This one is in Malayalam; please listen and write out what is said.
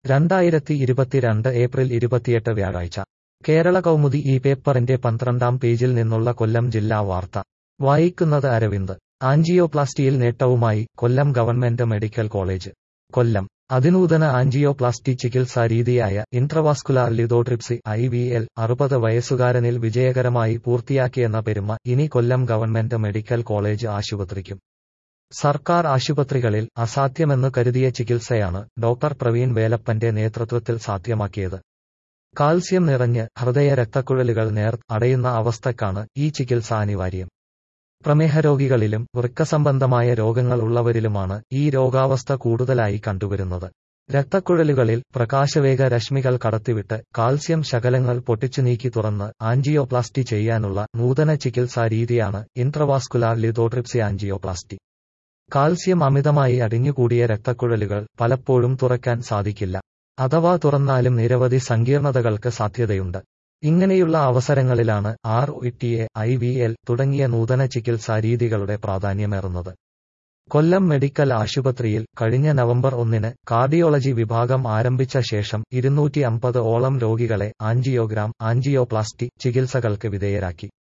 രണ്ടായിരത്തി ഇരുപത്തിരണ്ട് ഏപ്രിൽ ഇരുപത്തിയെട്ട് വ്യാഴാഴ്ച കേരള കൗമുദി ഈ പേപ്പറിന്റെ പന്ത്രണ്ടാം പേജിൽ നിന്നുള്ള കൊല്ലം ജില്ലാ വാർത്ത വായിക്കുന്നത് അരവിന്ദ് ആൻജിയോപ്ലാസ്റ്റിയിൽ നേട്ടവുമായി Kollam government medical college Kollam അതിനൂതന ആൻജിയോപ്ലാസ്റ്റി ചികിത്സാ രീതിയായ intravascular lithotripsy I V L അറുപത് വയസ്സുകാരനിൽ വിജയകരമായി പൂർത്തിയാക്കിയെന്ന പെരുമ ഇനി കൊല്ലം ഗവൺമെന്റ് മെഡിക്കൽ കോളേജ് ആശുപത്രിക്കും സർക്കാർ ആശുപത്രികളിൽ അസാധ്യമെന്ന് കരുതിയ ചികിത്സയാണ് ഡോക്ടർ പ്രവീൺ വേലപ്പന്റെ നേതൃത്വത്തിൽ സാധ്യമാക്കിയത് കാൽസ്യം നിറഞ്ഞ് ഹൃദയ രക്തക്കുഴലുകൾ നേർ അടയുന്ന അവസ്ഥക്കാണ് ഈ ചികിത്സ അനിവാര്യം പ്രമേഹ രോഗികളിലും വൃക്കസംബന്ധമായ രോഗങ്ങൾ ഉള്ളവരിലുമാണ് ഈ രോഗാവസ്ഥ കൂടുതലായി കണ്ടുവരുന്നത് രക്തക്കുഴലുകളിൽ പ്രകാശവേഗ രശ്മികൾ കടത്തിവിട്ട് കാൽസ്യം ശകലങ്ങൾ പൊട്ടിച്ചു നീക്കി തുറന്ന് ആൻജിയോപ്ലാസ്റ്റി ചെയ്യാനുള്ള നൂതന ചികിത്സാ രീതിയാണ് ഇൻട്രവാസ്കുലാർ ലിതോട്രിപ്സി ആൻജിയോപ്ലാസ്റ്റി കാൽസ്യം അമിതമായി അടിഞ്ഞുകൂടിയ രക്തക്കുഴലുകൾ പലപ്പോഴും തുറക്കാൻ സാധിക്കില്ല അഥവാ തുറന്നാലും നിരവധി സങ്കീർണതകൾക്ക് സാധ്യതയുണ്ട് ഇങ്ങനെയുള്ള അവസരങ്ങളിലാണ് R O T A I V L തുടങ്ങിയ നൂതന ചികിത്സാ രീതികളുടെ പ്രാധാന്യമേറുന്നത് കൊല്ലം മെഡിക്കൽ ആശുപത്രിയിൽ കഴിഞ്ഞ നവംബർ ഒന്നിന് കാർഡിയോളജി വിഭാഗം ആരംഭിച്ച ശേഷം ഇരുന്നൂറ്റി അമ്പത് ഓളം രോഗികളെ ആൻജിയോഗ്രാം ആൻജിയോപ്ലാസ്റ്റി ചികിത്സകൾക്ക് വിധേയരാക്കി